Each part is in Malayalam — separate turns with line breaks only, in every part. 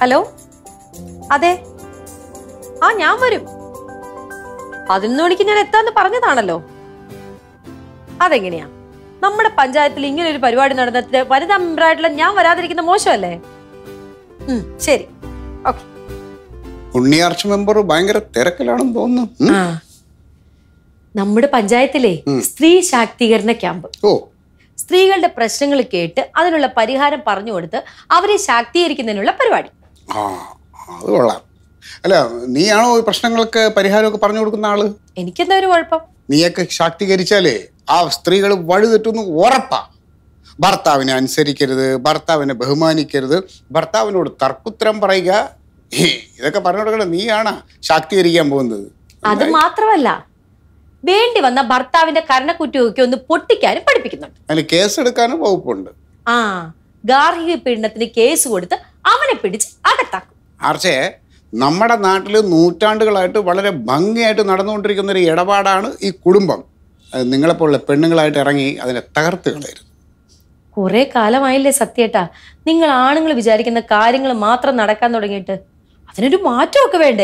ഹലോ അതെ ആ ഞാൻ വരും പതിനൊന്ന് മണിക്ക് ഞാൻ എത്താന്ന് പറഞ്ഞതാണല്ലോ അതെങ്ങനെയാ നമ്മുടെ പഞ്ചായത്തിൽ ഇങ്ങനെ ഒരു പരിപാടി നടന്നിട്ട് വനിതാ മെമ്പറായിട്ടുള്ള ഞാൻ വരാതിരിക്കുന്ന മോശമല്ലേ ഉം, ശരി ഓക്കെ
ഉണ്ണിയാർച്ച മെമ്പർ ഭയങ്കര തിരക്കിലാണെന്ന് തോന്നുന്നു ഉം.
നമ്മുടെ പഞ്ചായത്തിലെ സ്ത്രീ ശാക്തീകരണ ക്യാമ്പ്
ഓ
സ്ത്രീകളുടെ പ്രശ്നങ്ങൾ കേട്ട് അതിനുള്ള പരിഹാരം പറഞ്ഞു കൊടുത്ത് അവരെ ശാക്തീകരിക്കുന്നതിനുള്ള പരിപാടി
ആ അത് കൊള്ളാം അല്ല നീയാണോ ഈ പ്രശ്നങ്ങൾക്ക് പരിഹാരമൊക്കെ പറഞ്ഞു കൊടുക്കുന്ന ആള്
എനിക്കെന്താ ഒരു കുഴപ്പം
നീയൊക്കെ ശാക്തീകരിച്ചാലേ ആ സ്ത്രീകൾ വഴിതെറ്റുന്നു ഉറപ്പാ ഭർത്താവിനെ അനുസരിക്കരുത് ഭർത്താവിനെ ബഹുമാനിക്കരുത് ഭർത്താവിനോട് തർക്കുത്തരം പറയുക ഹേ, ഇതൊക്കെ പറഞ്ഞു കൊടുക്കണം നീയാണ് ശാക്തീകരിക്കാൻ പോകുന്നത്
അത് മാത്രമല്ല വേണ്ടി വന്ന ഭർത്താവിന്റെ കരണക്കുറ്റിയൊക്കെ ഒന്ന് പൊട്ടിക്കാനും പഠിപ്പിക്കുന്നുണ്ട്
അതിന് കേസെടുക്കാനും വകുപ്പുണ്ട്
ആ ഗാർഹിക പീഡനത്തിന് കേസ് കൊടുത്ത് അവനെ പിടിച്ച് അകത്താക്കും
ആർച്ചേ നമ്മുടെ നാട്ടിൽ നൂറ്റാണ്ടുകളായിട്ട് വളരെ ഭംഗിയായിട്ട് നടന്നുകൊണ്ടിരിക്കുന്ന ഒരു ഇടപാടാണ് ഈ കുടുംബം അത് നിങ്ങളെപ്പോലുള്ള പെണ്ണുങ്ങളായിട്ട് ഇറങ്ങി അതിനെ തകർത്ത് കളയരുത്
കുറെ കാലമായില്ലേ സത്യേട്ടാ നിങ്ങൾ ആണുങ്ങൾ വിചാരിക്കുന്ന കാര്യങ്ങൾ മാത്രം നടക്കാൻ തുടങ്ങിയിട്ട് അതിനൊരു മാറ്റമൊക്കെ വേണ്ടേ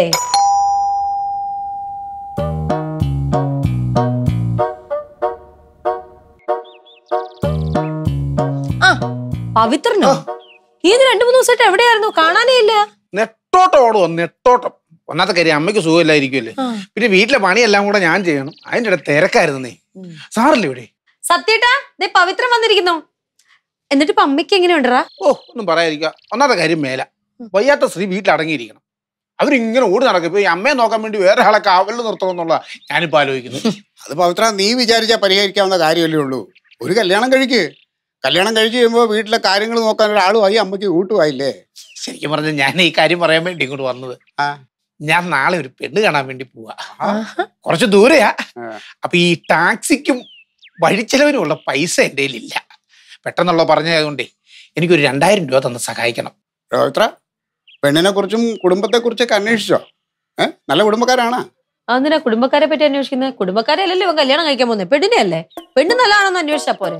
ആ പവിത്രനോ ഇത് രണ്ടു മൂന്ന് ദിവസമായിട്ട് എവിടെയായിരുന്നു കാണാനേ ഇല്ല
നെട്ടോട്ടം ഓടുവോ നെട്ടോട്ടം ഒന്നാമത്തെ കാര്യം അമ്മയ്ക്ക് സുഖമില്ലായിരിക്കുമല്ലേ പിന്നെ വീട്ടിലെ പണിയെല്ലാം കൂടെ ഞാൻ ചെയ്യണം അതിന്റെ ഇടയിൽ തിരക്കായിരുന്നു നീ സാറില്ലേ ഇവിടെ
സത്യേട്ടാ ദേ പവിത്രം വന്നിരിക്കുന്നു എന്നിട്ട് ഇപ്പൊ അമ്മയ്ക്ക് എങ്ങനെയുണ്ടറാ
ഓ ഒന്നും പറയാതിരിക്കുക ഒന്നാമത്തെ കാര്യം മേല വയ്യാത്ത സ്ത്രീ വീട്ടിൽ അടങ്ങിയിരിക്കണം അവരിങ്ങനെ ഓടി നടക്കും ഇപ്പൊ ഈ അമ്മയെ നോക്കാൻ വേണ്ടി വേറെ ആളെ കാവലിൽ നിർത്തണമെന്നുള്ള ഞാനിപ്പോ ആലോചിക്കുന്നു
അത് പവിത്ര നീ വിചാരിച്ചാൽ പരിഹരിക്കാവുന്ന കാര്യമല്ലേ ഉള്ളൂ ഒരു കല്യാണം കഴിക്ക് കല്യാണം കഴിച്ച് കഴിയുമ്പോൾ വീട്ടിലെ കാര്യങ്ങൾ നോക്കാൻ ഒരാളുമായി അമ്മയ്ക്ക് കൂട്ടുമായില്ലേ
ശരിക്കും പറഞ്ഞാൽ ഞാൻ ഈ കാര്യം പറയാൻ വേണ്ടി ഇങ്ങോട്ട് വന്നത്
ആ.
ഞാൻ നാളെ ഒരു പെണ്ണ് കാണാൻ വേണ്ടി പോവാ കുറച്ച് ദൂരെയാ
ആ.
അപ്പൊ ഈ ടാക്സിക്കും വഴിച്ചെലവിനുമുള്ള പൈസ എൻ്റെ കയ്യിലില്ല പെട്ടെന്നുള്ള പറഞ്ഞതുകൊണ്ടേ എനിക്കൊരു രണ്ടായിരം രൂപ തന്ന് സഹായിക്കണം
പവിത്ര പെണ്ണിനെ കുറിച്ചും കുടുംബത്തെ കുറിച്ചൊക്കെ അന്വേഷിച്ചോ ഏഹ് നല്ല കുടുംബക്കാരാണാ
അതെന്തിനാ കുടുംബക്കാരെ പറ്റി അന്വേഷിക്കുന്നത് കുടുംബക്കാരെ അല്ലല്ലോ ഇവൻ കല്യാണം കഴിക്കാൻ പോകുന്നത് പെണ്ണിനെ അല്ലേ പെണ്ണ് നല്ലതാണെന്ന് അന്വേഷിച്ചാ പോരെ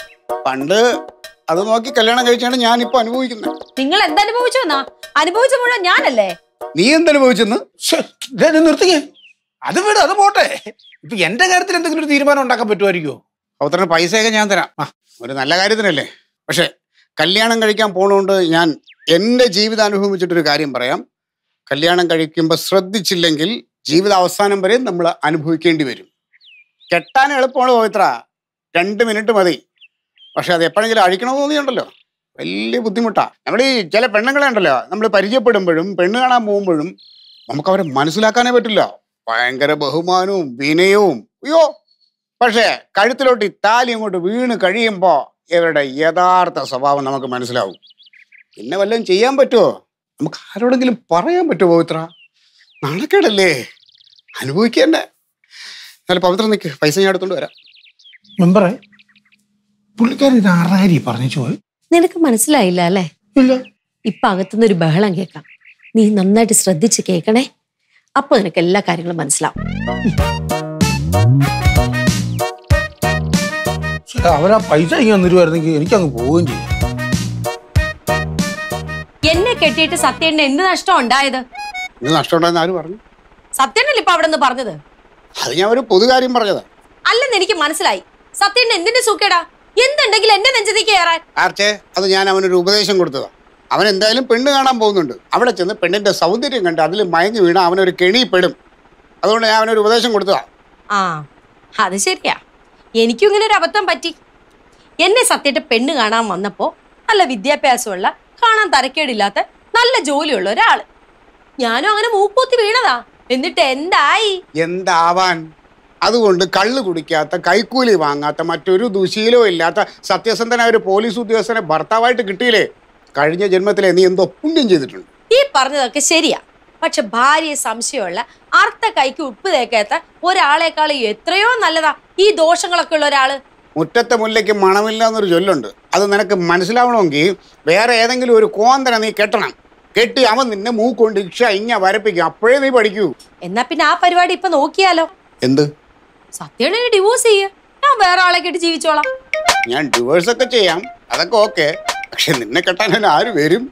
പണ്ട് അത് നോക്കി കല്യാണം കഴിച്ചാണ് ഞാൻ ഇപ്പൊ അനുഭവിക്കുന്നത്
നിങ്ങൾ എന്തനുഭവിച്ചു എന്നാ അനുഭവിച്ച മുഴുവൻ ഞാനല്ലേ
നീ എന്തനുഭവിച്ചെന്ന്
ശ്ശെ, ദേ, ദേ നിർത്തിക്കേ അത് വിട് അത് പോട്ടെ ഇപ്പൊ എന്റെ കാര്യത്തിൽ എന്തെങ്കിലും ഒരു തീരുമാനം ഉണ്ടാക്കാൻ പറ്റുമായിരിക്കുമോ
പൗത്രന് പൈസയൊക്കെ ഞാൻ തരാം ആ ഒരു നല്ല കാര്യത്തിനല്ലേ പക്ഷെ കല്യാണം കഴിക്കാൻ പോണോണ്ട് ഞാൻ എൻ്റെ ജീവിതം അനുഭവിച്ചിട്ടൊരു കാര്യം പറയാം കല്യാണം കഴിക്കുമ്പോൾ ശ്രദ്ധിച്ചില്ലെങ്കിൽ ജീവിത അവസാനം വരെ നമ്മൾ അനുഭവിക്കേണ്ടി വരും കെട്ടാൻ എളുപ്പമാണ് പവിത്ര രണ്ട് മിനിറ്റ് മതി പക്ഷെ അത് എപ്പോഴെങ്കിലും അഴിക്കണമെന്ന് തോന്നിയുണ്ടല്ലോ വലിയ ബുദ്ധിമുട്ടാ നമ്മൾ ഈ ചില പെണ്ണുങ്ങളെ ഉണ്ടല്ലോ നമ്മൾ പരിചയപ്പെടുമ്പോഴും പെണ്ണ് കാണാൻ പോകുമ്പോഴും നമുക്ക് അവരെ മനസ്സിലാക്കാനേ പറ്റില്ല ഭയങ്കര ബഹുമാനവും വിനയവും അയ്യോ പക്ഷേ കഴുത്തിലോട്ട് ഈ താലി അങ്ങോട്ട് വീണ് കഴിയുമ്പോൾ ഇവരുടെ യഥാർത്ഥ സ്വഭാവം നമുക്ക് മനസ്സിലാവും പിന്നെ വല്ലതും ചെയ്യാൻ പറ്റുമോ നമുക്ക് ആരോടെങ്കിലും പറയാൻ പറ്റുമോ പവിത്ര നാണക്കേടല്ലേ അനുഭവിക്കണ്ടേ എന്നാലും പവിത്ര നിൽക്ക് പൈസ ഞാൻ എടുത്തോണ്ട് വരാം
മെമ്പറെ പുള്ളിക്കാരൻ ഇത് ആറാരി പറഞ്ഞു പോയി
നിനക്ക് മനസ്സിലായില്ല അല്ലേ
ഇല്ല
ഇപ്പൊ അകത്തുനിന്ന് ഒരു ബഹളം കേൾക്കാം നീ നന്നായിട്ട് ശ്രദ്ധിച്ച് കേൾക്കണേ അപ്പൊ നിനക്ക് എല്ലാ കാര്യങ്ങളും മനസ്സിലാവും
ചേട്ടാ അവരാ പൈസ ഇങ്ങനെ തരുമായിരുന്നെങ്കിൽ എനിക്കങ്ങ് പോവുകയും ചെയ്യും
എന്നെ കെട്ടിയിട്ട് സത്യേണ്ണ എന്ത് നഷ്ടം ഉണ്ടായത്
ഇത് നഷ്ടമുണ്ടെന്ന് ആര് പറഞ്ഞു
സത്യേണ്ണല്ലേ ഇപ്പൊ അവിടെ നിന്ന് പറഞ്ഞത്
അത് ഞാൻ ഒരു പൊതുകാര്യം പറഞ്ഞതാ
അല്ലെന്ന് എനിക്ക് മനസ്സിലായി സത്യേണ്ണ എന്തിന്റെ സൂക്കേടാ എന്തുണ്ടെങ്കിലും എന്റെ നെഞ്ചത്തേക്ക് കയറാൻ
ആർച്ചേ അത് ഞാൻ അവനൊരു ഉപദേശം കൊടുത്തതാ അവൻ എന്തായാലും പെണ്ണ് കാണാൻ പോകുന്നുണ്ട് അവിടെ ചെന്ന് പെണ്ണിന്റെ സൗന്ദര്യം കണ്ട് അതിൽ മയങ്ങി വീണ അവനൊരു കെണിപ്പെടും അതുകൊണ്ട് ഞാൻ അവനൊരു ഉപദേശം കൊടുത്തതാ
ആ അത് ശരിയാ എനിക്കും ഇങ്ങനെ ഒരു അബദ്ധം പറ്റി എന്നെ സത്യത്തെ പെണ്ണ് കാണാൻ വന്നപ്പോ നല്ല വിദ്യാഭ്യാസമുള്ള കാണാൻ തരക്കേടില്ലാത്ത നല്ല ജോലിയുള്ള ഒരാള് ഞാനും അങ്ങനെ മൂക്കൂത്തി വീണതാ എന്നിട്ട് എന്തായി
എന്താവാൻ അതുകൊണ്ട് കള്ള് കുടിക്കാത്ത കൈക്കൂലി വാങ്ങാത്ത മറ്റൊരു ദുശീലവും ഇല്ലാത്ത സത്യസന്ധനായ ഒരു പോലീസ് ഉദ്യോഗസ്ഥനെ ഭർത്താവായിട്ട് കിട്ടിയില്ലേ കഴിഞ്ഞ ജന്മത്തിലെ നീ എന്തോ പുണ്യം ചെയ്തിട്ടുണ്ട്
ഈ പറഞ്ഞതൊക്കെ ശരിയാ പക്ഷെ ഭാര്യയെ സംശയമുള്ള അർത്ഥ കൈക്ക് ഉപ്പ് തേക്കാത്ത ഒരാളെക്കാൾ എത്രയോ നല്ലതാ ഈ ദോഷങ്ങളൊക്കെ ഉള്ള ഒരാള്
മുറ്റത്തെ മുല്ലയ്ക്ക് മണമില്ല എന്നൊരു ചൊല്ലുണ്ട് അത് നിനക്ക് മനസ്സിലാവണമെങ്കിൽ വേറെ ഏതെങ്കിലും ഒരു കോന്തനെ നീ കെട്ടണം കെട്ടി അവൻ നിന്നെ മൂക്കൊണ്ട് ഇക്ഷ ഇങ്ങ വരപ്പിക്കും അപ്പോഴേ നീ പഠിക്കൂ
എന്നാ പിന്നെ ആ പരിപാടി ഇപ്പൊ നോക്കിയാലോ
എന്ത്
സത്യമാണ് ഡിവോഴ്സ് ചെയ്യ ഞാൻ വേറെ ആളെ കെട്ടി ജീവിച്ചോളാം
ഞാൻ ഡിവേഴ്സ് ഒക്കെ ചെയ്യാം അതൊക്കെ ഓക്കെ പക്ഷെ നിന്നെ കെട്ടാൻ അതിന് ആര് വരും
അത്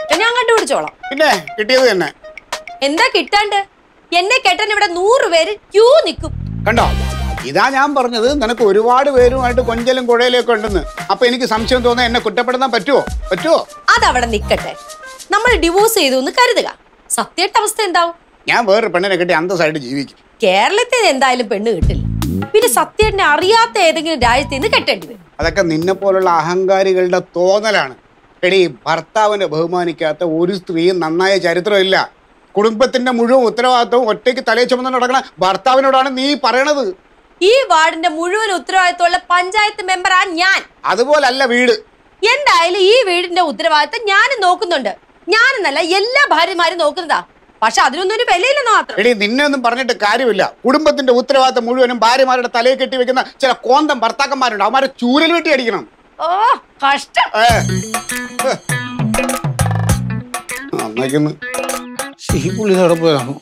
ഞാൻ കണ്ടുപിടിച്ചോളാം
പിന്നെ കിട്ടിയത് തന്നെ
എന്താ കിട്ടാണ്ട് എന്നെ കെട്ടാൻ ഇവിടെ നൂറ് പേര് ക്യൂ നിൽക്കും
കണ്ടോ ഇതാ ഞാൻ പറഞ്ഞത് നിനക്ക് ഒരുപാട് പേരുമായിട്ട് കൊഞ്ചലും കുഴയിലും ഒക്കെ ഉണ്ടെന്ന് അപ്പൊ എനിക്ക് സംശയം തോന്നാൻ എന്നെ കുറ്റപ്പെടുത്താൻ പറ്റുമോ പറ്റുമോ
അതവിടെ നിക്കട്ടെ നമ്മൾ ഡിവോഴ്സ് ചെയ്തു എന്ന് കരുതുക സത്യമായിട്ട് അവസ്ഥ എന്താവും
ഞാൻ വേറൊരു പെണ്ണിനെ കെട്ടി അന്തസ്സായിട്ട് ജീവിക്കും
കേരളത്തിൽ എന്തായാലും പെണ്ണ് കിട്ടില്ല പിന്നെ സത്യേട്ടനെ അറിയാത്ത ഏതെങ്കിലും രാജ്യത്ത് നിന്ന് കെട്ടേണ്ടി വരും
അതൊക്കെ നിന്നെ പോലുള്ള അഹങ്കാരികളുടെ തോന്നലാണ് എടി ഭർത്താവിനെ ബഹുമാനിക്കാത്ത ഒരു സ്ത്രീയും നന്നായ ചരിത്രമില്ല കുടുംബത്തിന്റെ മുഴുവൻ ഉത്തരവാദിത്വവും ഒറ്റയ്ക്ക് തലയിൽ ചുമന്ന് നടക്കണ ഭർത്താവിനോടാണ് നീ പറയണത്
ഈ വാർഡിന്റെ മുഴുവൻ ഉത്തരവാദിത്തമുള്ള പഞ്ചായത്ത് മെമ്പറാ ഞാൻ
അതുപോലല്ല വീട്
എന്തായാലും ഈ വീടിന്റെ ഉത്തരവാദിത്തം ഞാനും നോക്കുന്നുണ്ട് ഞാനെന്നല്ല എല്ലാ ഭാര്യമാരും നോക്കുന്നതാ പക്ഷെ അതിനൊന്നും ഒരു വിലയില്ലെന്ന് മാത്രം
എടി നിന്നെ ഒന്നും പറഞ്ഞിട്ട് കാര്യമില്ല കുടുംബത്തിന്റെ ഉത്തരവാദിത്തം മുഴുവനും ഭാര്യമാരുടെ തലയിൽ കെട്ടി വെക്കുന്ന ചില കോന്തം ഭർത്താക്കന്മാരുണ്ട് അവന്മാരെ ചൂരൽ വെട്ടി അടിക്കണം
ഓ കഷ്ടം
ഏ. ഏ. നന്നായിക്കുന്നു
ഈ പുള്ളി എവിടെ പോയതാണോ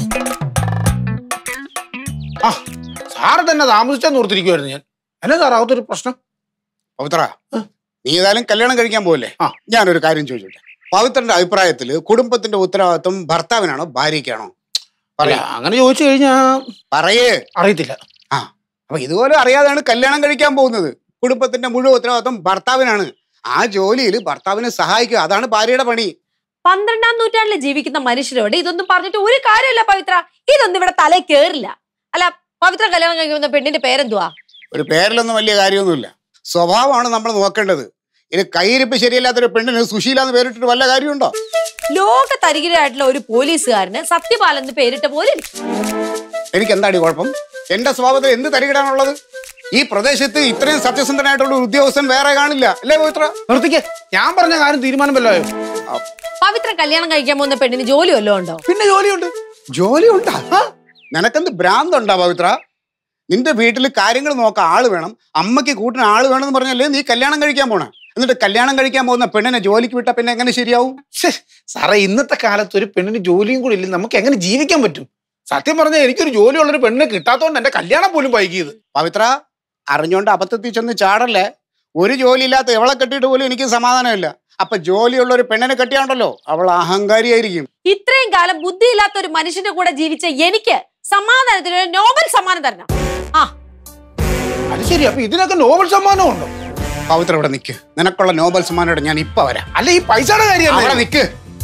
ആ സാറ് തന്നെ താമസിച്ചാന്ന് ഓർത്തിരിക്കുവായിരുന്നു ഞാൻ എന്നാ സാർ അകത്തൊരു പ്രശ്നം
പവിത്ര നീ ഏതായാലും കല്യാണം കഴിക്കാൻ പോകല്ലേ
ആ.
ഞാനൊരു കാര്യം ചോദിച്ചോട്ടെ പവിത്രന്റെ അഭിപ്രായത്തിൽ കുടുംബത്തിന്റെ ഉത്തരവാദിത്വം ഭർത്താവിനാണോ ഭാര്യയ്ക്കാണോ
അല്ല
പറയാ
അങ്ങനെ ചോദിച്ചു കഴിഞ്ഞാ
പറയേ
അറിയത്തില്ല
ആ അപ്പൊ ഇതുപോലെ അറിയാതെയാണ് കല്യാണം കഴിക്കാൻ പോകുന്നത് കുടുംബത്തിന്റെ മുഴുവൻ ഉത്തരവാദിത്വം ഭർത്താവിനാണ് ആ ജോലിയിൽ ഭർത്താവിനെ സഹായിക്കുക അതാണ് ഭാര്യയുടെ പണി
പന്ത്രണ്ടാം നൂറ്റാണ്ടിൽ ജീവിക്കുന്ന മനുഷ്യരോട് ഇതൊന്നും പറഞ്ഞിട്ട് ഒരു കാര്യമില്ല പവിത്ര ഇതൊന്നും ഇവിടെ തലേ കേറില്ല അല്ല പവിത്ര കല്യാണം കഴിക്കുന്ന പെണ്ണിന്റെ പേരെന്തുവാ
ഒരു പേരിലൊന്നും വലിയ കാര്യമൊന്നുമില്ല സ്വഭാവമാണ് നമ്മൾ നോക്കേണ്ടത് ഇത് കയ്യിരിപ്പ് ശരിയല്ലാത്തൊരു പെണ്ണിന് സുശീല എന്ന് പേരിട്ടിട്ട് വല്ല കാര്യമുണ്ടോ
ലോക തരികിരായിട്ടുള്ള ഒരു പോലീസുകാരന് സത്യപാലൻ എന്ന് പേരിട്ട പോലെ ഇരിക്കും.
എനിക്ക് എന്താടി കുഴപ്പം എന്റെ സ്വഭാവത്തിൽ എന്ത് തരികിടാനുള്ളത് ഈ പ്രദേശത്ത് ഇത്രയും സത്യസന്ധനായിട്ടുള്ള ഒരു ഉദ്യോഗസ്ഥൻ വേറെ കാണില്ല അല്ലേ പവിത്ര
നിർത്തിക്ക് ഞാൻ പറഞ്ഞ കാര്യം തീരുമാനം വല്ലതായോ
പവിത്ര കല്യാണം കഴിക്കാൻ പോകുന്ന പെണ്ണിന് ജോലി വല്ലതും ഉണ്ടോ
പിന്നെ ജോലിയുണ്ട്
ജോലി ഉണ്ടാ നിനക്കെന്ത് ഭ്രാന്തുണ്ടാ പവിത്ര നിന്റെ വീട്ടിൽ കാര്യങ്ങൾ നോക്കാൻ ആള് വേണം അമ്മയ്ക്ക് കൂട്ടിന് ആള് വേണമെന്ന് പറഞ്ഞല്ലേ നീ കല്യാണം കഴിക്കാൻ പോണേ എന്നിട്ട് കല്യാണം കഴിക്കാൻ പോകുന്ന പെണ്ണിനെ ജോലിക്ക് വിട്ടാ പിന്നെ എങ്ങനെ ശരിയാവും
ശ്ശേ, സാറേ ഇന്നത്തെ കാലത്ത് ഒരു പെണ്ണിന് ജോലിയും കൂടി ഇല്ല നമുക്ക് എങ്ങനെ ജീവിക്കാൻ പറ്റും സത്യം പറഞ്ഞാൽ എനിക്കൊരു ജോലിയുള്ള ഒരു പെണ്ണിനെ കിട്ടാത്തതുകൊണ്ട് എന്റെ കല്യാണം പോലും വൈകിയത്
പവിത്ര അറിഞ്ഞോണ്ട് അബദ്ധത്തിൽ ചെന്ന് ചാടല്ലേ ഒരു ജോലിയില്ലാത്ത എവളെ കെട്ടിയിട്ട് പോലും എനിക്ക് സമാധാനമില്ല അപ്പൊ ജോലിയുള്ള ഒരു പെണ്ണിനെ കെട്ടിയാണ്ടല്ലോ അവൾ അഹങ്കാരിയായിരിക്കും
ഇത്രയും കാലം ബുദ്ധിയില്ലാത്ത ഒരു മനുഷ്യന്റെ കൂടെ ജീവിച്ച എനിക്ക് സമാധാനത്തിന് ഒരു നോബൽ സമ്മാനം തരണം ആ
അത് ശരി അപ്പൊ ഇതിനൊക്കെ നോബൽ സമ്മാനം ഉണ്ടോ
പവിത്ര ഇവിടെ നിൽക്ക് നിനക്കുള്ള നോബൽ സമ്മാനോടെ ഞാൻ ഇപ്പൊ വരാം
അല്ല ഈ പൈസയുടെ
അവിടെ
കാര്യം
നിൽക്ക്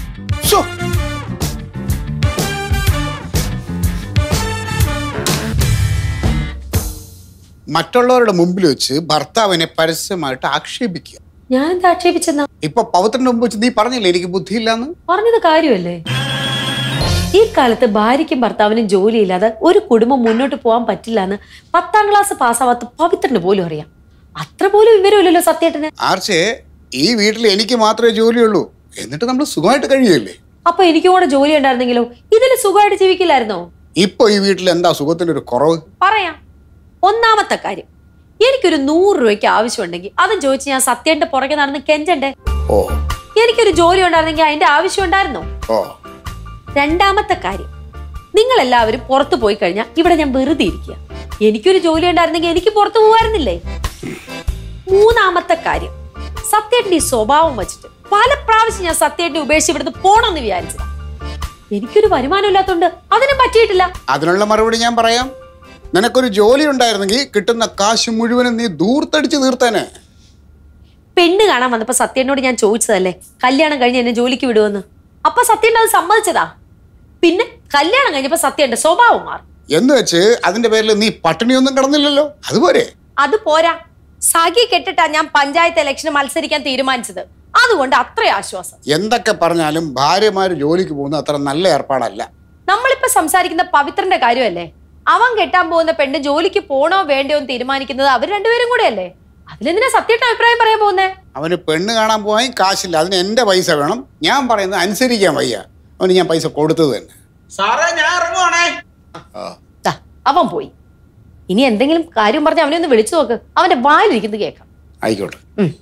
മറ്റുള്ളവരുടെ മുമ്പിൽ വെച്ച് ഭർത്താവിനെ പരസ്യമായിട്ട് ആക്ഷേപിക്കുക
ഞാൻ എന്താ ആക്ഷേപിച്ചെന്നാ
ഇപ്പൊ പവിത്രന്റെ മുമ്പ് വെച്ച് നീ പറഞ്ഞില്ലേ എനിക്ക് ബുദ്ധിയില്ലാന്ന്
പറഞ്ഞത് കാര്യമല്ലേ ഈ കാലത്ത് ഭാര്യയ്ക്കും ഭർത്താവിനും ജോലിയില്ലാതെ ഒരു കുടുംബം മുന്നോട്ട് പോകാൻ പറ്റില്ല എന്ന് പത്താം ക്ലാസ് പാസ്സാവാത്ത പവിത്രന് പോലും അറിയാം അത്ര പോലും വിവരമില്ലല്ലോ സത്യേട്ടന്
ആർച്ചേ ഈ വീട്ടിൽ എനിക്ക് മാത്രമേ ജോലിയുള്ളൂ എന്നിട്ട് നമ്മൾ സുഖമായിട്ട് കഴിയല്ലേ
അപ്പൊ എനിക്കും കൂടെ ജോലി ഉണ്ടായിരുന്നെങ്കിലോ ഇതിൽ സുഖമായിട്ട് ജീവിക്കില്ലായിരുന്നോ
ഇപ്പൊ ഈ വീട്ടിൽ എന്താ സുഖത്തിന്റെ ഒരു കുറവ്
പറയാം ഒന്നാമത്തെ കാര്യം എനിക്കൊരു നൂറ് രൂപയ്ക്ക് ആവശ്യമുണ്ടെങ്കിൽ അതും ചോദിച്ച് ഞാൻ സത്യേന്റെ പുറകെ നടന്ന് കെഞ്ചണ്ടേ
ഓ
എനിക്കൊരു ജോലി ഉണ്ടായിരുന്നെങ്കിൽ അതിന്റെ ആവശ്യം ഉണ്ടായിരുന്നോ
ഓ
രണ്ടാമത്തെ കാര്യം നിങ്ങൾ എല്ലാവരും പുറത്തു പോയി കഴിഞ്ഞാൽ ഇവിടെ ഞാൻ വെറുതെ ഇരിക്കുക എനിക്കൊരു ജോലി ഉണ്ടായിരുന്നെങ്കിൽ എനിക്ക് പുറത്തു പോകാറുന്നില്ലേ മൂന്നാമത്തെ കാര്യം സത്യേട്ടന്റെ ഈ സ്വഭാവം വെച്ചിട്ട് പല പ്രാവശ്യം ഞാൻ സത്യേട്ടനെ ഉപേക്ഷിച്ച് ഇവിടുന്ന് പോണമെന്ന് വിചാരിച്ചത് എനിക്കൊരു വരുമാനം ഇല്ലാത്തതുകൊണ്ട് അതിനും പറ്റിയിട്ടില്ല
അതിനുള്ള മറുപടി ഞാൻ പറയാം നിനക്കൊരു ജോലി ഉണ്ടായിരുന്നെങ്കിൽ കിട്ടുന്ന കാശ് മുഴുവനും നീ ദൂർത്തടിച്ച് തീർത്തേനെ
പെണ്ണ് കാണാൻ വന്നപ്പോ സത്യേട്ടനോട് ഞാൻ ചോദിച്ചതല്ലേ കല്യാണം കഴിഞ്ഞ് എന്നെ ജോലിക്ക് വിടുമെന്ന് അപ്പൊ സത്യേട്ടൻ അത് സമ്മതിച്ചതാ പിന്നെ കല്യാണം കഴിഞ്ഞപ്പോ സത്യേട്ടന്റെ സ്വഭാവം മാറി
എന്ന് വെച്ച് അതിന്റെ പേരിൽ നീ പട്ടിണിയൊന്നും കിടന്നില്ലല്ലോ അതുപോരെ
അത് പോരാ സഖി കെട്ടിട്ടാ ഞാൻ പഞ്ചായത്ത് ഇലക്ഷന് മത്സരിക്കാൻ തീരുമാനിച്ചത് അതുകൊണ്ട് അത്ര ആശ്വാസം
എന്തൊക്കെ പറഞ്ഞാലും ഭാര്യമാര് ജോലിക്ക് പോകുന്നത് അത്ര നല്ല ഏർപ്പാടല്ല
നമ്മളിപ്പോ സംസാരിക്കുന്ന പവിത്രന്റെ കാര്യമല്ലേ അവൻ കെട്ടാൻ പോകുന്ന പെണ്ണ് ജോലിക്ക് പോണോ വേണ്ടയോ എന്ന് തീരുമാനിക്കുന്നത് അവർ രണ്ടുപേരും കൂടെയല്ലേ അതിലെന്തിനാ സത്യമായിട്ട് അഭിപ്രായം പറയാൻ പോകുന്നേ
അവന് പെണ്ണ് കാണാൻ പോകാൻ കാശില്ല അതിന് എന്റെ പൈസ വേണം ഞാൻ പറയുന്നത് അനുസരിക്കാൻ വയ്യ അവന് ഞാൻ പൈസ കൊടുത്തത് തന്നെ
സാറേ ഞാൻ ഇറങ്ങുവാണേ
ദാ, അവൻ പോയി ഇനി എന്തെങ്കിലും കാര്യം പറഞ്ഞ് അവനെ ഒന്ന് വിളിച്ചു നോക്ക് അവന്റെ വായിലിരിക്കുന്നത് കേൾക്കാം
ആയിക്കോട്ടെ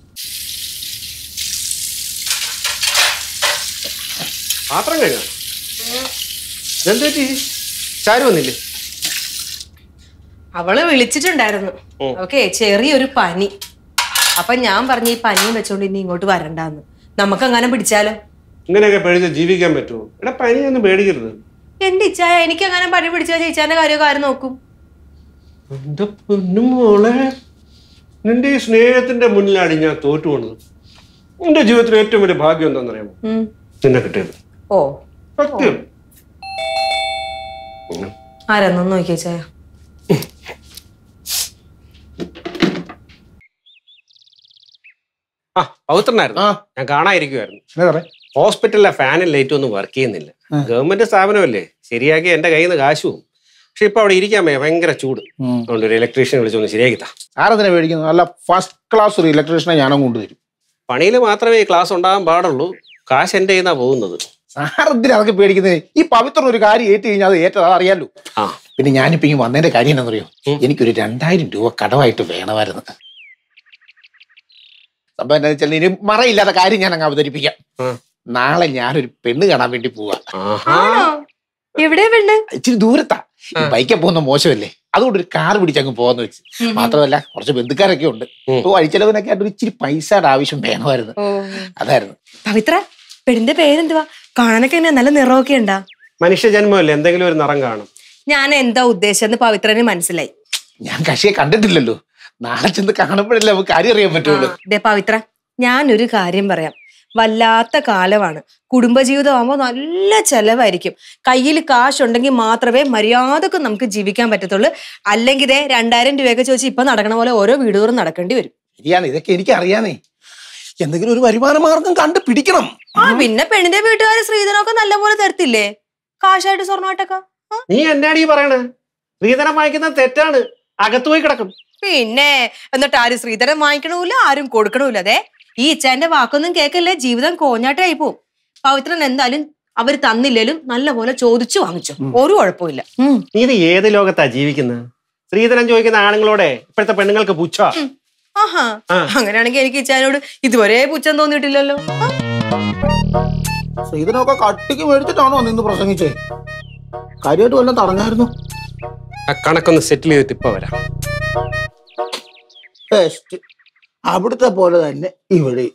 പാത്രം കഴുകാം ഇതെന്ത് പറ്റി ചാരു വന്നില്ലേ
അവള് വിളിച്ചിട്ടുണ്ടായിരുന്നു ഓക്കെ ചെറിയൊരു പനി അപ്പൊ ഞാൻ പറഞ്ഞു ഈ പനിയും വെച്ചോണ്ട് ഇനി ഇങ്ങോട്ട് വരണ്ടാന്ന് നമുക്ക് അങ്ങനെ പിടിച്ചാലോ
ഇങ്ങനെയൊക്കെ പേടിച്ച് ജീവിക്കാൻ പറ്റുമോ എടാ പനിയൊന്നും പേടിക്കരുത്
എന്റെ ഇച്ചായ എനിക്ക് അങ്ങനെ പണി പിടിച്ചാൽ ഇച്ചാന്റെ കാര്യമൊക്കെ ആര് നോക്കും
എന്റെ പൊന്നു മോളെ നിന്റെ ഈ സ്നേഹത്തിന്റെ മുന്നിലാണ് ഞാൻ തോറ്റു പോണത് എന്റെ ജീവിതത്തിലെ ഏറ്റവും വലിയ ഭാഗ്യം എന്താണെന്നറിയാമോ
ഉം.
നിന്നെ കിട്ടിയത്
ഓ
സത്യം
ആരാന്നൊന്ന് നോക്കിയ ചായ
ആ പൗത്രനായിരുന്നു
ആ.
ഞാൻ കാണാതിരിക്കുമായിരുന്നു
എന്നാ സാറേ
ഹോസ്പിറ്റലിലെ ഫാനും ലൈറ്റും ഒന്നും വർക്ക് ചെയ്യുന്നില്ല ഗവൺമെന്റ് സ്ഥാപനമല്ലേ ശരിയാക്കി എന്റെ കയ്യിൽ നിന്ന് കാശ് പോകും പക്ഷെ ഇപ്പൊ അവിടെ ഇരിക്കാൻ വയ്യ ഭയങ്കര ചൂട്
ഉം.
അതുകൊണ്ട് ഒരു ഇലക്ട്രീഷ്യൻ വിളിച്ചൊന്ന് ശരിയാക്കി താ
സാറെന്തിനാ മേടിക്കുന്നത് നല്ല ഫസ്റ്റ് ക്ലാസ് ഒരു ഇലക്ട്രീഷ്യനെ ഞാനും കൊണ്ടുവരും
പണിയിൽ മാത്രമേ ഈ ക്ലാസ് ഉണ്ടാകാൻ പാടുള്ളൂ കാശ് എന്റെ കയ്യിൽ നിന്നാ പോകുന്നത്
സാർ എന്തിനാ അതൊക്കെ പേടിക്കുന്നത് ഈ പവിത്രൻ ഒരു കാര്യം ഏറ്റു കഴിഞ്ഞാൽ അത് ഏറ്റത് അറിയാലോ
ആ
പിന്നെ ഞാനിപ്പോ ഈ വന്നതിന്റെ കാര്യം എന്താണെന്നറിയോ എനിക്കൊരു രണ്ടായിരം രൂപ കടമായിട്ട് വേണമായിരുന്നു സംഭവം എന്താ വെച്ചാൽ ഇനി മറയില്ലാത്ത കാര്യം ഞാൻ അങ്ങ് അവതരിപ്പിക്കാം
ആ.
നാളെ ഞാനൊരു പെണ്ണ് കാണാൻ വേണ്ടി പോവാ
ആഹാ
എവിടെ പെണ്ണ്
ഇച്ചിരി ദൂരത്താ
ആ.
ബൈക്കിൽ പോകുന്ന മോശമല്ലേ അതുകൊണ്ട് ഒരു കാർ പിടിച്ചങ്ങ് പോവാന്ന് വെച്ച് മാത്രമല്ല കുറച്ച് ബന്ധുക്കാരൊക്കെ ഉണ്ട്
ഉം.
അപ്പൊ വഴിച്ചെലവിനൊക്കെ ആയിട്ട് ഒരു ഇച്ചിരി പൈസയുടെ ആവശ്യം വേണമായിരുന്നു
ഓ
അതായിരുന്നു
പവിത്ര പെണ്ണിന്റെ പേരെന്തുവാ കാണാനൊക്കെ എന്നെ നല്ല നിറമൊക്കെ ഉണ്ടാ
മനുഷ്യ ജന്മമല്ലേ എന്തെങ്കിലും ഒരു നിറം കാണും
ഞാൻ എന്താ ഉദ്ദേശം പവിത്രന് മനസ്സിലായി
ഞാൻ കക്ഷിയെ കണ്ടിട്ടില്ലല്ലോ നാളെ ചെന്ന് കാണുമ്പോഴല്ലേ നമുക്ക് കാര്യം അറിയാൻ പറ്റുള്ളൂ
ദേ പവിത്ര ഞാനൊരു കാര്യം പറയാം വല്ലാത്ത കാലമാണ് കുടുംബജീവിതം ആകുമ്പോൾ നല്ല ചെലവായിരിക്കും കയ്യിൽ കാശുണ്ടെങ്കിൽ മാത്രമേ മര്യാദക്ക് നമുക്ക് ജീവിക്കാൻ പറ്റത്തുള്ളൂ അല്ലെങ്കിൽ ദേ രണ്ടായിരം രൂപയൊക്കെ ചോദിച്ച് ഇപ്പൊ നടക്കണ പോലെ ഓരോ വീടുതോറും നടക്കേണ്ടി വരും
ശരിയാണ് ഇതൊക്കെ എനിക്ക് അറിയാനേ എന്തെങ്കിലും ഒരു വരുമാന മാർഗം കണ്ടു പിടിക്കണം
ആ പിന്നെ പെണ്ണിന്റെ വീട്ടുകാർ ശ്രീധനമൊക്കെ നല്ലപോലെ തരത്തില്ലേ കാശായിട്ട് സ്വർണ്ണമായിട്ടൊക്കെ ആ,
നീ എന്നാണ് ഈ പറയണേ സ്ത്രീധനം വാങ്ങിക്കുന്നത് തെറ്റാണ് അകത്ത് പോയി കിടക്കും
പിന്നെ എന്നിട്ട് ആരും ശ്രീധരൻ വാങ്ങിക്കണമില്ല ആരും കൊടുക്കണമില്ല അതെ ഈ ഇച്ചാന്റെ വാക്കൊന്നും കേക്കല്ലേ ജീവിതം കോഞ്ഞാട്ടായി പോവും പവിത്രൻ എന്തായാലും അവർ തന്നില്ലേലും നല്ലപോലെ ചോദിച്ചു വാങ്ങിച്ചു ഒരു കുഴപ്പമില്ല ഉം.
നീ ഇത് ഏത് ലോകത്താ ജീവിക്കുന്നത് സ്ത്രീധനം ചോദിക്കുന്ന ആണുങ്ങളോടെ ഇപ്പോഴത്തെ പെണ്ണുങ്ങൾക്ക് പുച്ഛ
ആഹാ
ആ.
അങ്ങനെയാണെങ്കിൽ എനിക്ക് ഇച്ചാനോട് ഇതുവരെ പുച്ഛം തോന്നിയിട്ടില്ലല്ലോ ആ,
ശ്രീധനമൊക്കെ കട്ടിക്ക് മേടിച്ചിട്ടാണോ നിന്ന് പ്രസംഗിച്ചേ കാര്യമായിട്ട് വല്ലതും തടഞ്ഞായിരുന്നു
ആ കണക്കൊന്ന് സെറ്റിൽ ചെയ്തിട്ട് ഇപ്പൊ വരാം
ബെസ്റ്റ് അവിടുത്തെ പോലെ തന്നെ ഇവിടെ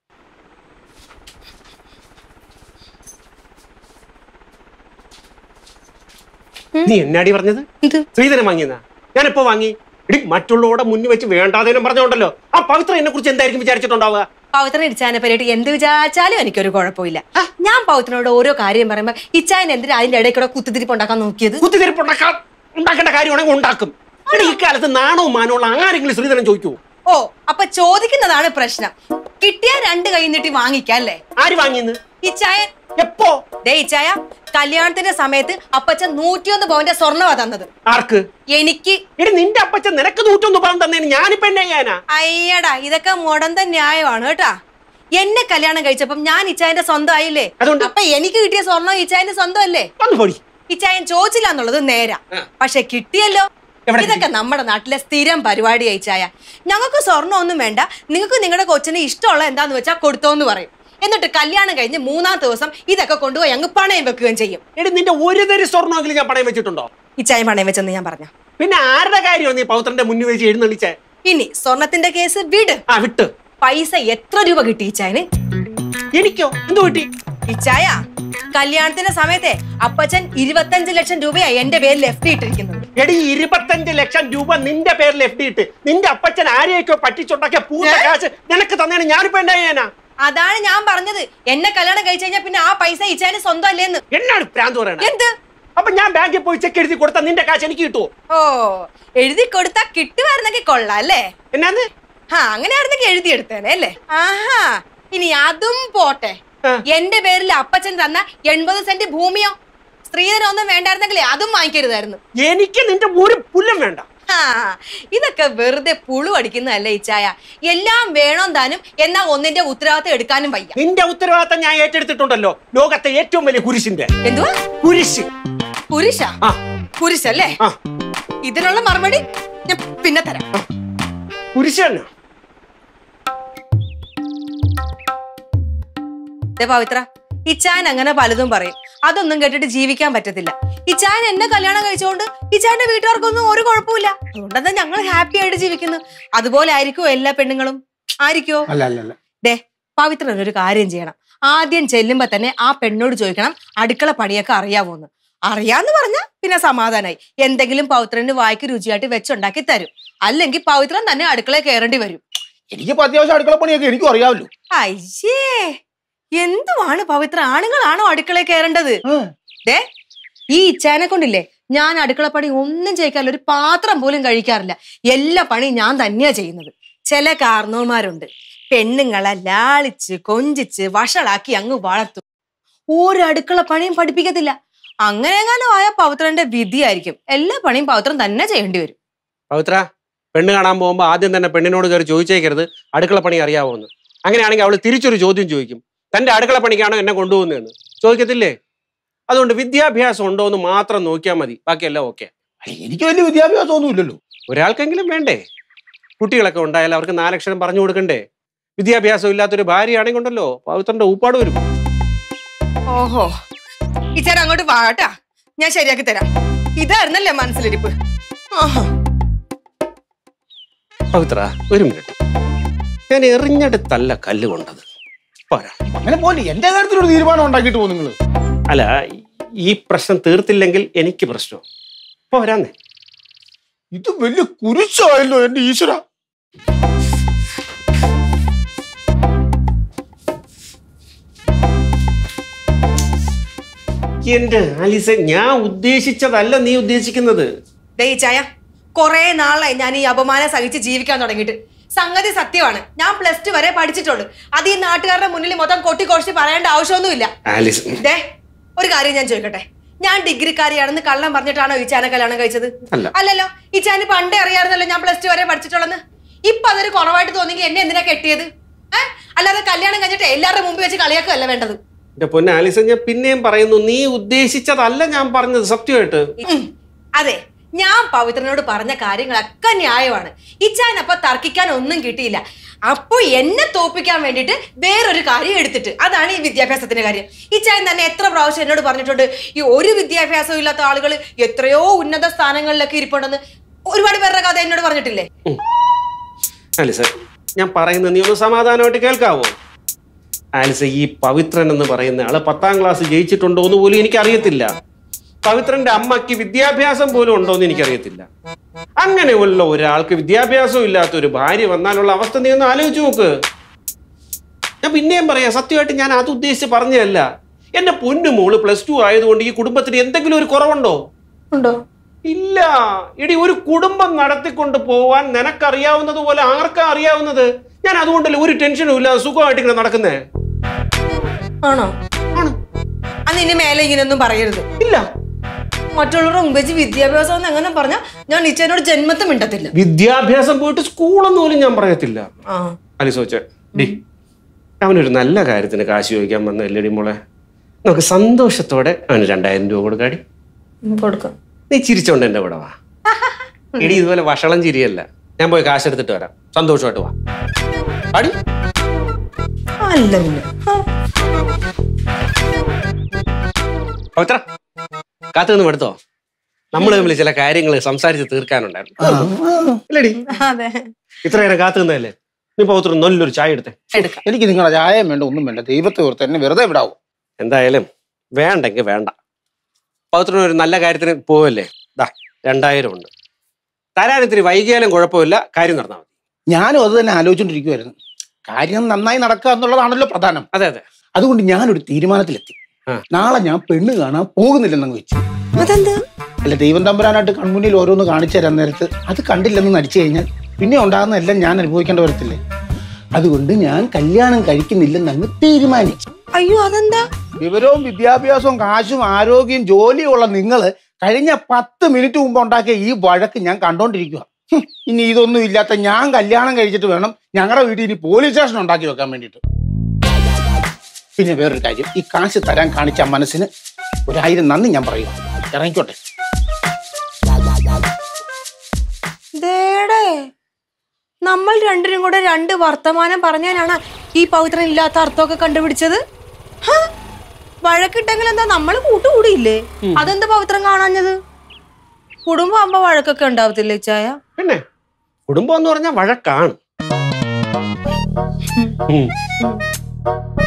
നീ എന്നാടി പറഞ്ഞത്
എന്ത്
സ്ത്രീധനം വാങ്ങിയെന്നാ ഞാനിപ്പോ വാങ്ങി എടി മറ്റുള്ളവരുടെ മുന്നിൽ വെച്ച് വേണ്ടാതേനും പറഞ്ഞോണ്ടല്ലോ ആ പവിത്ര എന്നെ കുറിച്ച് എന്തായിരിക്കും വിചാരിച്ചിട്ടുണ്ടാവുക
പവിത്രൻ ഇച്ചാനെ പറ്റിയിട്ട് എന്ത് വിചാരിച്ചാലും എനിക്കൊരു കുഴപ്പമില്ല ഞാൻ പവിത്രനോട് ഓരോ കാര്യം പറയുമ്പോ ഇച്ചായൻ എന്തിനാ അതിന്റെ ഇടയിൽ കൂടെ കുത്തിത്തിരിപ്പ് ഉണ്ടാക്കാൻ നോക്കിയത്
കുത്തിത്തിരിപ്പ് ഉണ്ടാക്കാൻ ഉണ്ടാക്കേണ്ട കാര്യമാണെങ്കിൽ ഉണ്ടാക്കും എടി ഇക്കാലത്ത് നാണവും മാനവും ആരെങ്കിലും സ്ത്രീധനം ചോദിക്കൂ
ഓ അപ്പൊ ചോദിക്കുന്നതാണ് പ്രശ്നം കിട്ടിയ രണ്ട് കൈ നീട്ടി വാങ്ങിക്കാം അല്ലേ
ആര് വാങ്ങിയെന്ന്
ഇച്ചായൻ
എപ്പോ
ദേ ഇച്ചായ കല്യാണത്തിന്റെ സമയത്ത് അപ്പച്ചൻ നൂറ്റിയൊന്ന് പവന്റെ സ്വർണ്ണമാ തന്നത്
ആർക്ക്
എനിക്ക്
എടി നിന്റെ അപ്പച്ചൻ നിനക്ക് നൂറ്റൊന്ന് പണം തന്നേന് ഞാനിപ്പോ എന്നെ ചെയ്യാനാ
അയ്യടാ ഇതൊക്കെ മുടന്ത ന്യായമാണ് കേട്ടാ എന്നെ കല്യാണം കഴിച്ചപ്പം ഞാൻ ഇച്ചായന്റെ സ്വന്തം ആയില്ലേ
അതുകൊണ്ട്?
അപ്പൊ എനിക്ക് കിട്ടിയ സ്വർണ്ണം ഇച്ചായന്റെ സ്വന്തം അല്ലേ
വന്നു പോടി
ഇച്ചായൻ ചോദിച്ചില്ല എന്നുള്ളത് നേരാ പക്ഷെ കിട്ടിയല്ലോ
എവിടെ
ഇതൊക്കെ നമ്മുടെ നാട്ടിലെ സ്ഥിരം പരിപാടി അയച്ചായ ഞങ്ങൾക്ക് സ്വർണ്ണം ഒന്നും വേണ്ട നിങ്ങൾക്ക് നിങ്ങളുടെ കൊച്ചിന് ഇഷ്ടമുള്ള എന്താന്ന് വെച്ചാൽ കൊടുത്തോന്ന് പറയും എന്നിട്ട് കല്യാണം കഴിഞ്ഞ് മൂന്നാം ദിവസം ഇതൊക്കെ കൊണ്ടുപോയി അങ്ങ് പണയം വെക്കുകയും ചെയ്യും
എടി നിന്റെ ഒരു തരി സ്വർണ്ണമെങ്കിലും ഞാൻ പണയം വെച്ചിട്ടുണ്ടോ
ഇച്ചായൻ പണയം വെച്ചെന്ന് ഞാൻ പറഞ്ഞ
പിന്നെ ആരുടെ കാര്യമാണ് നീ പൗത്രന്റെ മുന്നിൽ വെച്ച് എഴുന്നള്ളിച്ചേ
ഇനി സ്വർണത്തിന്റെ കേസ് വിട്
ആ വിട്ട്
പൈസ എത്ര രൂപ കിട്ടി ഇച്ചായന്
എനിക്കോ എന്ത് കിട്ടി
ഇച്ചായ കല്യാണത്തിന്റെ സമയത്തെ അപ്പച്ചൻ ഇരുപത്തഞ്ച് ലക്ഷം രൂപയായി എന്റെ പേരിൽ എഫ് ഇട്ടിരിക്കുന്നത്
എടി ഇരുപത്തഞ്ച് ലക്ഷം രൂപ നിന്റെ പേരിൽ എഫ് ഡി ഇട്ട് നിന്റെ അപ്പച്ചൻ ആരെയൊക്കെ പറ്റിച്ചുണ്ടാക്കിയ പൂർണ്ണ കാശ് നിനക്ക് തന്നെയാണ് ഞാനിപ്പോ എന്താ ചെയ്യാനാ
അതാണ് ഞാൻ പറഞ്ഞത് എന്നെ കല്യാണം കഴിച്ചു കഴിഞ്ഞാൽ പിന്നെ ആ പൈസ ഇച്ചായന് സ്വന്തം അല്ലേന്ന്
എന്നാണ് പ്രാന്ത് പറയണേ
എന്ത്
അപ്പൊ ഞാൻ ബാങ്കിൽ പോയി ചെക്ക് എഴുതി കൊടുത്താൽ നിന്റെ കാശ് എനിക്ക് കിട്ടുമോ
ഓ എഴുതി കൊടുത്താ കിട്ടുമായിരുന്നെങ്കിൽ കൊള്ളാം അല്ലേ
എന്നാന്ന്
ആ അങ്ങനെയായിരുന്നെങ്കിൽ എഴുതിയെടുത്തേനെ അല്ലേ ആഹാ ഇനി അതും പോട്ടെ
ആ.
എന്റെ പേരിൽ അപ്പച്ചൻ തന്ന എൺപത് സെന്റ് ഭൂമിയോ സ്ത്രീധനം ഒന്നും വേണ്ടായിരുന്നെങ്കിലേ അതും വാങ്ങിക്കരുതായിരുന്നു
എനിക്ക് നിന്റെ ഒരു പുല്ലും വേണ്ട
ആ, ഇതൊക്കെ വെറുതെ പുളു അടിക്കുന്നതല്ലേ ഇച്ചായ എല്ലാം വേണം താനും എന്നാ ഒന്നിന്റെ ഉത്തരവാദിത്തം എടുക്കാനും വയ്യ
നിന്റെ ഉത്തരവാദിത്തം ഞാൻ ഏറ്റെടുത്തിട്ടുണ്ടല്ലോ ലോകത്തെ ഏറ്റവും വലിയ കുരിശിന്റെ
എന്തുവാ
കുരിശ്
പുരുഷ
ആ
പുരുഷല്ലേ
ആ
ഇതിനുള്ള മറുപടി ഞാൻ പിന്നെ തരാം
കുരിശ് തന്നെ
ദേ പവിത്ര ഇച്ചാൻ അങ്ങനെ പലതും പറയും അതൊന്നും കേട്ടിട്ട് ജീവിക്കാൻ പറ്റത്തില്ല ഇച്ചാൻ എന്നെ കല്യാണം കഴിച്ചുകൊണ്ട് ഇച്ചാന്റെ വീട്ടുകാർക്കൊന്നും ഒരു കുഴപ്പമില്ല അതുകൊണ്ടെന്താ ഞങ്ങൾ ഹാപ്പി ആയിട്ട് ജീവിക്കുന്നു അതുപോലെ ആയിരിക്കുമോ എല്ലാ പെണ്ണുങ്ങളും ആയിരിക്കോ
അല്ല അല്ല അല്ല
ദേ പവിത്രൻ ഒരു കാര്യം ചെയ്യണം ആദ്യം ചെല്ലുമ്പോ തന്നെ ആ പെണ്ണോട് ചോദിക്കണം അടുക്കള പണിയൊക്കെ അറിയാവോന്ന് അറിയാന്ന് പറഞ്ഞാ പിന്നെ സമാധാനായി എന്തെങ്കിലും പൗത്രന് വായിക്ക് രുചിയായിട്ട് വെച്ചുണ്ടാക്കി തരും അല്ലെങ്കിൽ പൗത്രൻ തന്നെ അടുക്കളയിൽ കയറേണ്ടി വരും
എനിക്കിപ്പോ അത്യാവശ്യം അടുക്കള പണിയൊക്കെ എനിക്കും അറിയാമല്ലോ
അയ്യേ എന്തുവാണ് പവിത്ര ആണുങ്ങളാണോ അടുക്കളയിൽ കയറേണ്ടത് ദേ ഈ ഇച്ചാനെ കൊണ്ടില്ലേ ഞാൻ അടുക്കള പണി ഒന്നും ചെയ്യിക്കാറില്ല ഒരു പാത്രം പോലും കഴിക്കാറില്ല എല്ലാ പണിയും ഞാൻ തന്നെയാ ചെയ്യുന്നത് ചില കാരണവന്മാരുണ്ട് പെണ്ണുങ്ങളെ ലാളിച്ച് കൊഞ്ചിച്ച് വഷളാക്കി അങ്ങ് വളർത്തും ഒരു അടുക്കള പണിയും പഠിപ്പിക്കത്തില്ല അങ്ങനെ എങ്ങാനും ആയ പവിത്രന്റെ വിധിയായിരിക്കും എല്ലാ പണിയും പവിത്രൻ തന്നെ ചെയ്യേണ്ടി വരും
പവിത്ര പെണ്ണ് കാണാൻ പോകുമ്പോൾ ആദ്യം തന്നെ പെണ്ണിനോട് കയറി ചോദിച്ചേക്കരുത് അടുക്കള പണി അറിയാവോന്ന് അങ്ങനെയാണെങ്കിൽ അവൾ തിരിച്ചൊരു ചോദ്യം ചോദിക്കും തന്റെ അടുക്കള പണിക്കാണോ എന്നെ കൊണ്ടുപോകുന്നതെന്ന് ചോദിക്കത്തില്ലേ അതുകൊണ്ട് വിദ്യാഭ്യാസം ഉണ്ടോ എന്ന് മാത്രം നോക്കിയാൽ മതി ബാക്കിയെല്ലാം ഓക്കെ
അല്ല, എനിക്ക് വലിയ വിദ്യാഭ്യാസം ഒന്നും ഇല്ലല്ലോ
ഒരാൾക്കെങ്കിലും വേണ്ടേ കുട്ടികളൊക്കെ ഉണ്ടായാൽ അവർക്ക് നാലക്ഷരം പറഞ്ഞു കൊടുക്കണ്ടേ വിദ്യാഭ്യാസം ഇല്ലാത്തൊരു ഭാര്യയാണെങ്കിൽ ഉണ്ടല്ലോ പവിത്രന്റെ ഊപ്പാട് വരും
ഓഹോ ഇച്ചാൻ അങ്ങോട്ട് വാട്ടാ ഞാൻ ശരിയാക്കി തരാം ഇതായിരുന്നല്ലേ മനസ്സിലിരിപ്പ് ആഹാ
പവിത്ര ഒരു മിനിറ്റ് ഞാൻ എറിഞ്ഞെടുത്തല്ല കല്ല് കൊണ്ടത് പോരാ
അങ്ങനെ പോലെ എന്റെ കാര്യത്തിൽ ഒരു തീരുമാനം ഉണ്ടാക്കിയിട്ട് പോകും നിങ്ങൾ
അല്ല ഈ പ്രശ്നം തീർത്തില്ലെങ്കിൽ എനിക്ക് പ്രശ്നം പോരാന്നേ
ഇത് വലിയ കുരിശായല്ലോ എന്റെ ഈശ്വര
എന്റെ ആലിസ ഞാൻ ഉദ്ദേശിച്ചതല്ല നീ ഉദ്ദേശിക്കുന്നത്
ദേ ഈ ചായ കൊറേ നാളായി ഞാൻ ഈ അപമാനം സഹിച്ച് ജീവിക്കാൻ തുടങ്ങിയിട്ട് സംഗതി സത്യമാണ് ഞാൻ പ്ലസ് ടു വരെ പഠിച്ചിട്ടുള്ളൂ അത് ഈ നാട്ടുകാരുടെ മുന്നിൽ മൊത്തം കൊട്ടിക്കൊഴിച്ച് പറയേണ്ട ആവശ്യമൊന്നുമില്ല
ആലിസ്
ദേ ഒരു കാര്യം ഞാൻ ചോദിക്കട്ടെ ഞാൻ ഡിഗ്രിക്കാരിയാണെന്ന് കള്ളം പറഞ്ഞിട്ടാണോ ഈ ചാന കല്യാണം കഴിച്ചത്
അല്ല.
അല്ലല്ലോ ഈ ചാന് പണ്ടേ അറിയാറുന്നല്ലോ ഞാൻ പ്ലസ് ടു വരെ പഠിച്ചിട്ടുള്ളെന്ന് ഇപ്പൊ അതൊരു കുറവായിട്ട് തോന്നിയെങ്കിൽ എന്നെ എന്തിനാ കെട്ടിയത് ഏഹ് അല്ലാതെ കല്യാണം കഴിഞ്ഞിട്ട് എല്ലാവരുടെ മുമ്പിൽ വെച്ച് കളിയാക്കുകയല്ല വേണ്ടത്
എന്റെ പൊന്നെ ആലിസ ഞാൻ പിന്നെയും പറയുന്നു നീ ഉദ്ദേശിച്ചതല്ല ഞാൻ പറഞ്ഞത് സത്യമായിട്ട്
ഉം. അതെ ഞാൻ പവിത്രനോട് പറഞ്ഞ കാര്യങ്ങളൊക്കെ ന്യായമാണ് ഇച്ചാൻ അപ്പൊ തർക്കിക്കാൻ ഒന്നും കിട്ടിയില്ല അപ്പൊ എന്നെ തോപ്പിക്കാൻ വേണ്ടിയിട്ട് വേറൊരു കാര്യം എടുത്തിട്ട് അതാണ് ഈ വിദ്യാഭ്യാസത്തിന്റെ കാര്യം ഇച്ചാൻ തന്നെ എത്ര പ്രാവശ്യം എന്നോട് പറഞ്ഞിട്ടുണ്ട് ഈ ഒരു വിദ്യാഭ്യാസവും ഇല്ലാത്ത ആളുകൾ എത്രയോ ഉന്നത സ്ഥാനങ്ങളിലൊക്കെ ഇരിപ്പുണ്ടെന്ന് ഒരുപാട് പേരുടെ കഥ എന്നോട് പറഞ്ഞിട്ടില്ലേ
ആലിസ ഞാൻ പറയുന്നത് നീ ഒന്ന് സമാധാനമായിട്ട് കേൾക്കാവോ ആലിസ ഈ പവിത്രൻ എന്ന് പറയുന്ന ആള് പത്താം ക്ലാസ് ജയിച്ചിട്ടുണ്ടോ എന്ന് പോലും എനിക്കറിയത്തില്ല പവിത്രന്റെ അമ്മയ്ക്ക് വിദ്യാഭ്യാസം പോലും ഉണ്ടോ എന്ന് എനിക്കറിയത്തില്ല അങ്ങനെയുള്ള ഒരാൾക്ക് വിദ്യാഭ്യാസം ഇല്ലാത്ത ഒരു ഭാര്യ വന്നാലുള്ള അവസ്ഥ നീ ഒന്ന് ആലോചിച്ച് നോക്ക് ഞാൻ പിന്നെയും പറയാം സത്യമായിട്ട് ഞാൻ അത് ഉദ്ദേശിച്ച് പറഞ്ഞതല്ല എന്റെ പൊന്നു മോള് പ്ലസ് ടു ആയതുകൊണ്ട് ഈ കുടുംബത്തിന് എന്തെങ്കിലും ഒരു കുറവുണ്ടോ
ഉണ്ടോ
ഇല്ല ഇടി ഒരു കുടുംബം നടത്തിക്കൊണ്ട് പോവാൻ നിനക്കറിയാവുന്നത് പോലെ ആർക്കാ അറിയാവുന്നത് ഞാൻ അതുകൊണ്ടല്ലേ ഒരു ടെൻഷനും ഇല്ലാതെ സുഖമായിട്ട് ഇങ്ങനെ നടക്കുന്നേ
ആണോ
ആണ്
അന്ന് ഇനി മേലെ ഇങ്ങനെയൊന്നും പറയരുത്
ഇല്ല
മറ്റുള്ളവരുടെ മുമ്പ് വെച്ച് വിദ്യാഭ്യാസം എന്ന് എങ്ങനെ പറഞ്ഞാൽ ഞാൻ ഇച്ചനോട് ജന്മത്തും മിണ്ടത്തില്ല
വിദ്യാഭ്യാസം പോയിട്ട് സ്കൂളൊന്നും പോലും ഞാൻ പറയത്തില്ല
ആ
അലിസോച്ച ഡി അവനൊരു നല്ല കാര്യത്തിന് കാശ് ചോദിക്കാൻ വന്നല്ലേടി മോളെ നമുക്ക് സന്തോഷത്തോടെ അവന് രണ്ടായിരം രൂപ കൊടുക്കാടി
കൊടുക്കാം
നീ ചിരിച്ചോണ്ട് എന്റെ കൂടെ വാ എടി ഇതുപോലെ വഷളം ചിരിയല്ല ഞാൻ പോയി കാശ് എടുത്തിട്ട് വരാം സന്തോഷമായിട്ട് വാ അടി
അല്ല പിന്നെ ആ.
പവിത്ര കാത്തു നിന്ന് എടുത്തോ നമ്മൾ തമ്മിൽ ചില കാര്യങ്ങൾ സംസാരിച്ച് തീർക്കാനുണ്ടായിരുന്നു ഇല്ലടി
അതെ
ഇത്ര നേരം കാത്തു നിന്നല്ലേ നീ പവിത്ര നല്ലൊരു ചായ എടുത്തേ
എടുക്കാം
എനിക്ക് നിങ്ങളുടെ ചായം വേണ്ട ഒന്നും വേണ്ട ദൈവത്തെ ഓർത്ത് എന്നെ വെറുതെ വിടാവോ
എന്തായാലും വേണ്ടെങ്കിൽ വേണ്ട പവിത്രന് ഒരു നല്ല കാര്യത്തിന് പോവല്ലേ ദാ രണ്ടായിരം ഉണ്ട് തരാൻ ഇത്തിരി വൈകിയാലും കുഴപ്പമില്ല കാര്യം നടന്നാൽ മതി
ഞാനും അത് തന്നെ ആലോചിച്ചോണ്ടിരിക്കുവായിരുന്നു കാര്യം നന്നായി നടക്കുക എന്നുള്ളതാണല്ലോ പ്രധാനം
അതെ അതെ
അതുകൊണ്ട് ഞാനൊരു തീരുമാനത്തിലെത്തി
ആ.
നാളെ ഞാൻ പെണ്ണ് കാണാൻ പോകുന്നില്ലെന്നങ്ങ് വെച്ചു
അതെന്ത്
അല്ല ദൈവം തമ്പുരാനായിട്ട് കൺമുന്നിൽ ഓരോന്ന് കാണിച്ചു തരാൻ നേരത്ത് അത് കണ്ടില്ലെന്ന് നടിച്ചു കഴിഞ്ഞാൽ പിന്നെ ഉണ്ടാകുന്ന എല്ലാം ഞാൻ അനുഭവിക്കേണ്ട വരത്തില്ലേ അതുകൊണ്ട് ഞാൻ കല്യാണം കഴിക്കുന്നില്ലെന്ന് അങ്ങ് തീരുമാനിച്ചു
അയ്യോ അതെന്താ
വിവരവും വിദ്യാഭ്യാസവും കാശും ആരോഗ്യം ജോലിയുള്ള നിങ്ങൾ കഴിഞ്ഞ പത്ത് മിനിറ്റ് മുമ്പ് ഉണ്ടാക്കിയ ഈ വഴക്ക് ഞാൻ കണ്ടോണ്ടിരിക്കുക ഇനി ഇതൊന്നും ഇല്ലാത്ത ഞാൻ കല്യാണം കഴിച്ചിട്ട് വേണം ഞങ്ങളുടെ വീട്ടിൽ ഇനി പോലീസ് സ്റ്റേഷൻ ഉണ്ടാക്കി വെക്കാൻ വേണ്ടിയിട്ട് പിന്നെ വേറൊരു കാര്യം ഈ കാശ് തരാൻ കാണിച്ച മനസ്സിന് ഒരായിരം നന്ദി ഞാൻ പറയുക ഇറങ്ങിക്കോട്ടെ
ദേടേ നമ്മൾ രണ്ടിനും കൂടെ രണ്ട് വർത്തമാനം പറഞ്ഞാലാണ് ഈ പവിത്രൻ ഇല്ലാത്ത അർത്ഥമൊക്കെ കണ്ടുപിടിച്ചത് ഹ? വഴക്കിട്ടെങ്കിൽ എന്താ നമ്മൾ കൂട്ടുകൂടിയില്ലേ അതെന്താ പവിത്രം കാണാഞ്ഞത് കുടുംബം ആകുമ്പോ വഴക്കൊക്കെ ഉണ്ടാവത്തില്ലേ ചായ
പിന്നെ കുടുംബം എന്ന് പറഞ്ഞാൽ വഴക്കാണ് ഉം.